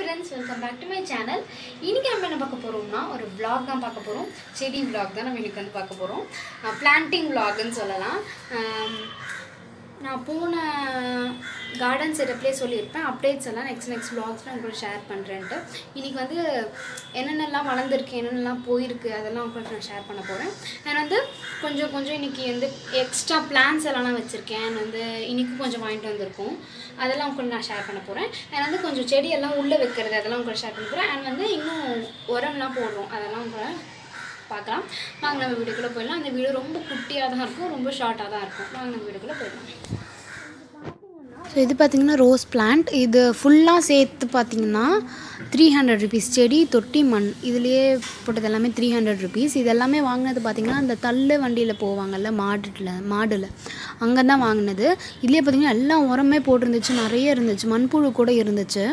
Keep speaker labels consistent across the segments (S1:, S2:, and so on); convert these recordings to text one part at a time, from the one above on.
S1: Friends welcome back to my channel இன்றைக்கி நம்ம என்ன பார்க்க போகிறோம்னா ஒரு vlog தான் பார்க்க போகிறோம் செடி vlog தான் நம்ம இன்றைக்கி வந்து பார்க்க போகிறோம் பிளான்டிங் vlogன்னு சொல்லலாம் ஆம், நான் போன கார்டன் செட்டப்லேயே சொல்லியிருப்பேன் அப்டேட்ஸ் எல்லாம் நெக்ஸ்ட் நெக்ஸ்ட் vlogsல உங்களுக்கு ஷேர் பண்ணுறேன்ட்டு இன்றைக்கி வந்து என்னென்னலாம் வளர்ந்துருக்கு என்னென்னலாம் போயிருக்கு அதெல்லாம் உங்களுக்கு நான் ஷேர் பண்ண போகிறேன் நான் வந்து கொஞ்சம் கொஞ்சம் இன்றைக்கி வந்து எக்ஸ்ட்ரா பிளான்ஸ் எல்லாம் நான் வச்சுருக்கேன் வந்து இன்றைக்கி கொஞ்சம் வாங்கிட்டு வந்திருக்கோம் அதெல்லாம் உங்களுக்கு நான் ஷேர் பண்ண போகிறேன் அண்ட் வந்து கொஞ்சம் செடியெல்லாம் உள்ளே வைக்கிறது அதெல்லாம் உங்களுக்கு ஷேர் பண்ண போகிறேன் அண்ட் வந்து இன்னும் உரம்லாம் போடுறோம் அதெல்லாம் உங்களை பார்க்கலாம் வாங்க நம்ம வீட்டுக்குள்ளே போயிடலாம் அந்த வீடு ரொம்ப குட்டியாக தான் இருக்கும் ரொம்ப ஷார்ட்டாக தான் இருக்கும் வாங்க நம்ம வீட்டுக்குள்ளே போயிடலாம் ஸோ இது பார்த்திங்கன்னா ரோஸ் பிளான்ட் இது ஃபுல்லாக சேர்த்து பார்த்தீங்கன்னா த்ரீ ஹண்ட்ரட் ருபீஸ் செடி தொட்டி மண் இதுலேயே போட்டது எல்லாமே த்ரீ ஹண்ட்ரட் ருபீஸ் இது எல்லாமே வாங்கினது பார்த்திங்கன்னா அந்த தள்ளு வண்டியில் போவாங்கல்ல மாடுல மாடுல அங்கே தான் வாங்கினது இதுலேயே பார்த்திங்கன்னா எல்லாம் உரமே போட்டிருந்துச்சு நிறைய இருந்துச்சு மண்புழு கூட இருந்துச்சு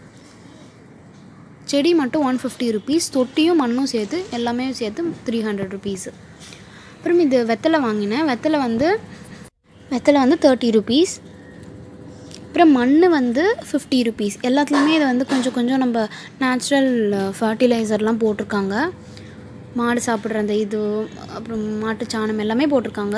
S1: செடி மட்டும் ஒன் ஃபிஃப்டி ருபீஸ் தொட்டியும் மண்ணும் சேர்த்து எல்லாமே சேர்த்து த்ரீ ஹண்ட்ரட் ருபீஸ் அப்புறம் இது வெத்தலை வாங்கினேன் வெத்தலை வந்து வெத்தலை வந்து தேர்ட்டி ருபீஸ் அப்புறம் மண் வந்து ஃபிஃப்டி ருபீஸ் எல்லாத்துலேயுமே இது வந்து கொஞ்சம் கொஞ்சம் நம்ம நேச்சுரல் ஃபர்டிலைசர்லாம் போட்டிருக்காங்க மாடு சாப்பிட்ற அந்த இது அப்புறம் மாட்டு சாணம் எல்லாமே போட்டிருக்காங்க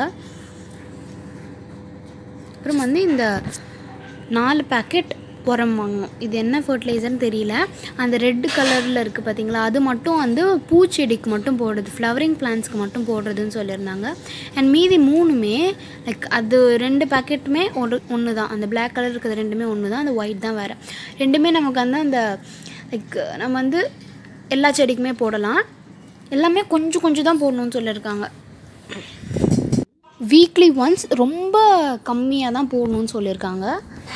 S1: அப்புறம் வந்து இந்த நாலு பேக்கெட் உரம் வாங்கணும் இது என்ன ஃபர்டிலைசர்னு தெரியல அந்த ரெட் கலரில் இருக்குது பார்த்தீங்களா அது மட்டும் வந்து பூச்செடிக்கு மட்டும் போடுறது ஃப்ளவரிங் பிளான்ஸ்க்கு மட்டும் போடுறதுன்னு சொல்லியிருந்தாங்க அண்ட் மீதி மூணுமே லைக் அது ரெண்டு பேக்கெட்டுமே ஒரு ஒன்று தான் அந்த பிளாக் கலர் இருக்கிறது ரெண்டுமே ஒன்று தான் அந்த ஒயிட் தான் வேறு ரெண்டுமே நமக்கு வந்து அந்த லைக் நம்ம வந்து எல்லா செடிக்குமே போடலாம் எல்லாமே கொஞ்சம் கொஞ்சம் தான் போடணும்னு சொல்லியிருக்காங்க வீக்லி ஒன்ஸ் ரொம்ப கம்மியாக தான் போடணும்னு சொல்லியிருக்காங்க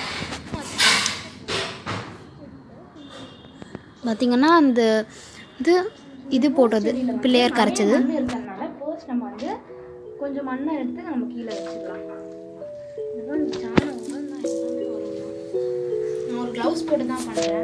S1: பார்த்திங்கன்னா அந்த இது இது போட்டது பிள்ளையார் கரைச்சது
S2: மண் இருக்கிறதுனால ஃபர்ஸ்ட் நம்ம வந்து கொஞ்சம் மண்ணை எடுத்து நம்ம கீழே வச்சுக்கலாம் இதுதான் இந்த சாணம் உரம் தான் எல்லாமே வரும்
S1: நான் ஒரு க்ளவுஸ் போட்டு தான் பண்ணுறேன்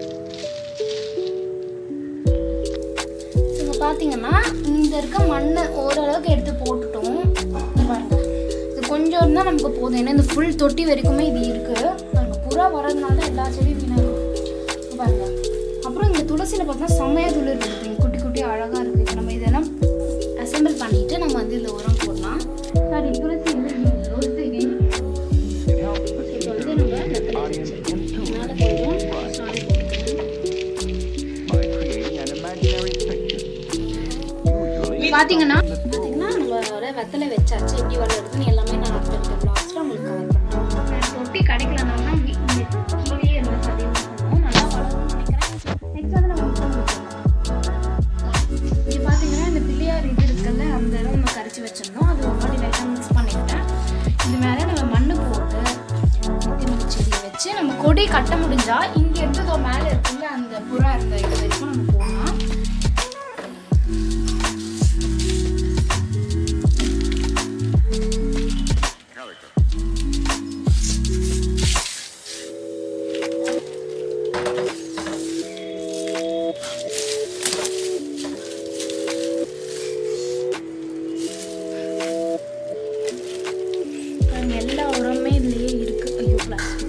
S1: இங்கே பார்த்தீங்கன்னா இந்த இருக்க மண்ணை ஓரளவுக்கு எடுத்து போட்டுட்டோம் இங்க பாருங்க இது கொஞ்சம் இருந்தால் நமக்கு போதும் ஏன்னா இந்த ஃபுல் தொட்டி வரைக்குமே இது இருக்குது பாருங்க புறா வர்றதுனால தான் எல்லா செடியும் வீணாகும் இங்க பாருங்க அப்புறம் இந்த துளசியில் பார்த்தீங்கன்னா செம்மையாக துளிர் இருக்குது குட்டி குட்டி அழகாக இருக்குது இப்போ நம்ம இதெல்லாம் அசெம்பிள் பண்ணிவிட்டு நம்ம வந்து இதில் உரம் போடலாம்
S2: சாரி துளசி இல்லை ரோஸ் செடி
S1: இப்போ வந்து நம்ம மேலே கொஞ்சம் சாணி போட்டுக்கலாம்
S3: by creating an imaginary picture. Usually,
S1: பார்த்தீங்கன்னா பார்த்தீங்கன்னா நம்மளோட வெத்தலை வச்சாச்சு எப்படி வளருதுன்னு எல்லாமே நான் அடுத்த பிளாக்ஸில் உங்களுக்கு கவர் பண்ணுறேன்
S2: தொட்டி கிடைக்கலனா தான் வீ- இந்த கீழே இருந்து பதிவு பண்ணுவோம் நல்லா வளரும்னு நினைக்கிறேன் நெக்ஸ்ட் வந்து நம்ம உரம் ஊத்தலாம்.
S1: இங்கே பார்த்தீங்கன்னா இந்த பிள்ளையார் இது இருக்குல்ல அந்த இடம் நம்ம கரைச்சி வச்சிருந்தோம் அது ஒரு மாதிரி லைட்டாக மிக்ஸ் பண்ணிக்கிட்டேன் இது மேலே நம்ம மண்ணு போட்டு நித்தியமல்லி செடியை வச்சு நம்ம கொடி கட்ட முடிஞ்சா இங்கே இருந்ததோ மேலே இருக்குல்ல அந்த புறா இருந்த இது வரைக்கும் நம்ம போடலாம் பாருங்க, எல்லா உரமே இதுலயே இருக்கு ஐயோ பிளாஸ்டிக்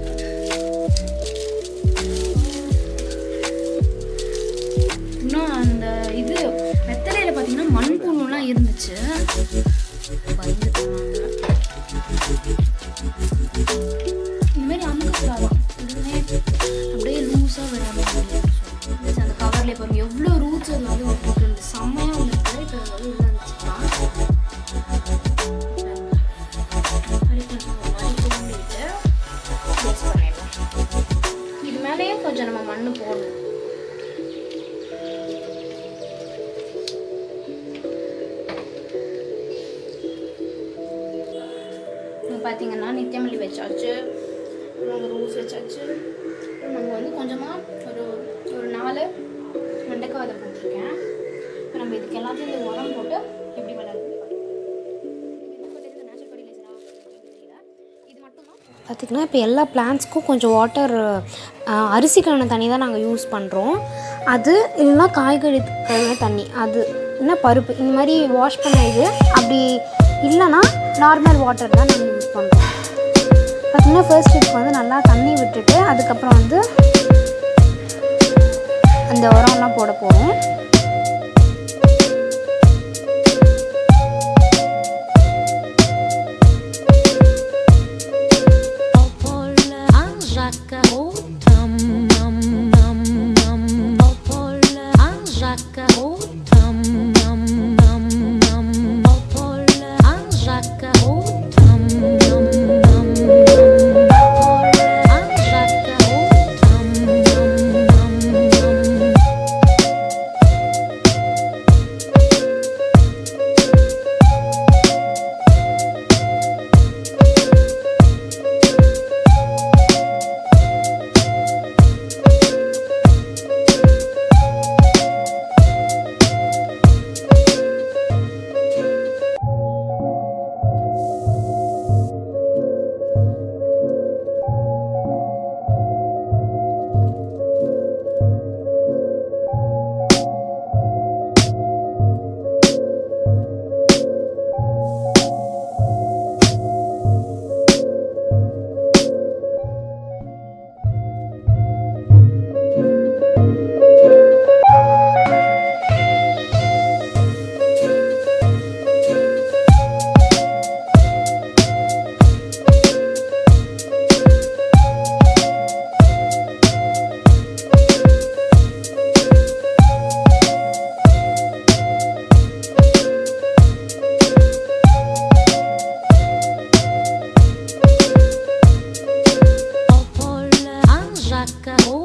S1: இன்னும் அந்த இது வெத்தலையில பாத்தீங்கன்னா மண்புழுலாம் இருந்துச்சு பயந்துட்டாங்க இந்த மாதிரி அமுக்கக்கூடாதான் இதுவுமே அப்படியே லூஸாக விடாம இருந்துச்சு அந்த கவர்லேயே பாருங்க எவ்வளோ ரூட்ஸ் அது வந்து போட்டு இருந்து செம்மையாக ஒன்று இருக்குது இப்போ அது வந்து உள்ள இருந்துச்சுக்கலாம் இது மேலேயும் கொஞ்சம் நம்ம மண்ணு போடணும் இப்போ பார்த்தீங்கன்னா நித்தியமல்லி வச்சாச்சு அப்புறம் ரோஸ் வச்சாச்சு அப்புறம் நம்ம வந்து கொஞ்சமாக ஒரு ஒரு நாலு வெண்டைக்காய் அதை போட்டிருக்கேன் இப்போ நம்ம இதுக்கு எல்லாத்தையும் இந்த உரம் போட்டு எப்படி வளருது
S4: பார்த்திங்கன்னா இப்போ எல்லா பிளான்ஸ்க்கும் கொஞ்சம் வாட்டர் அரிசிக்கான தண்ணி தான் நாங்கள் யூஸ் பண்ணுறோம் அது இல்லைன்னா காய்கறி கழுவின தண்ணி அது என்ன பருப்பு இந்த மாதிரி வாஷ் பண்ண இது அப்படி இல்லைன்னா நார்மல் வாட்டர் தான் நாங்கள் யூஸ் பண்ணுறோம் பார்த்திங்கன்னா ஃபர்ஸ்ட் இதுக்கு வந்து நல்லா தண்ணி விட்டுட்டு அதுக்கப்புறம் வந்து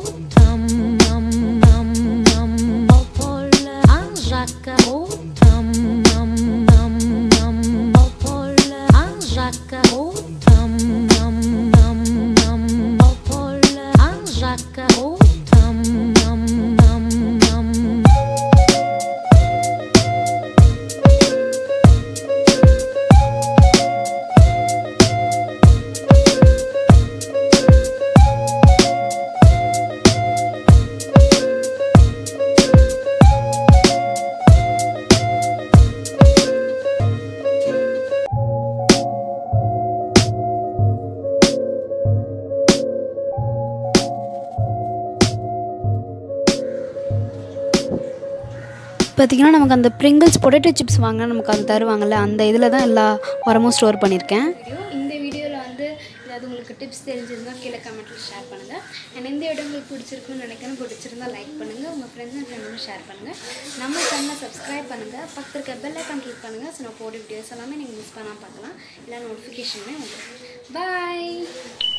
S4: பார்த்திங்கன்னா நமக்கு அந்த ப்ரிங்கிள்ஸ் பொட்டேட்டோ சிப்ஸ் வாங்கினா நமக்கு அது தருவாங்கல்ல அந்த இதில் தான் எல்லா உரமும் ஸ்டோர் பண்ணியிருக்கேன்
S1: வீடியோ இந்த வீடியோவில் வந்து ஏதாவது உங்களுக்கு டிப்ஸ் தெரிஞ்சிருந்தா கீழே கமெண்ட்டில் ஷேர் பண்ணுங்கள் அண்ட் இந்த இடம் உங்களுக்கு பிடிச்சிருக்குன்னு நினைக்கிறேன் பிடிச்சிருந்தா லைக் பண்ணுங்கள் உங்கள் ஃப்ரெண்ட்ஸ் அண்ட் ஃபேமிலியும் ஷேர் பண்ணுங்கள் நம்ம சேனலை சப்ஸ்கிரைப் பண்ணுங்கள் பக்கத்தில் இருக்க பெல் ஐக்கான் கிளிக் பண்ணுங்கள் ஸோ நான் போட வீடியோஸ் எல்லாமே நீங்கள் மிஸ் பண்ணாமல் பார்க்கலாம் இல்லை நோட்டிஃபிகேஷனுமே உங்களுக்கு பாய்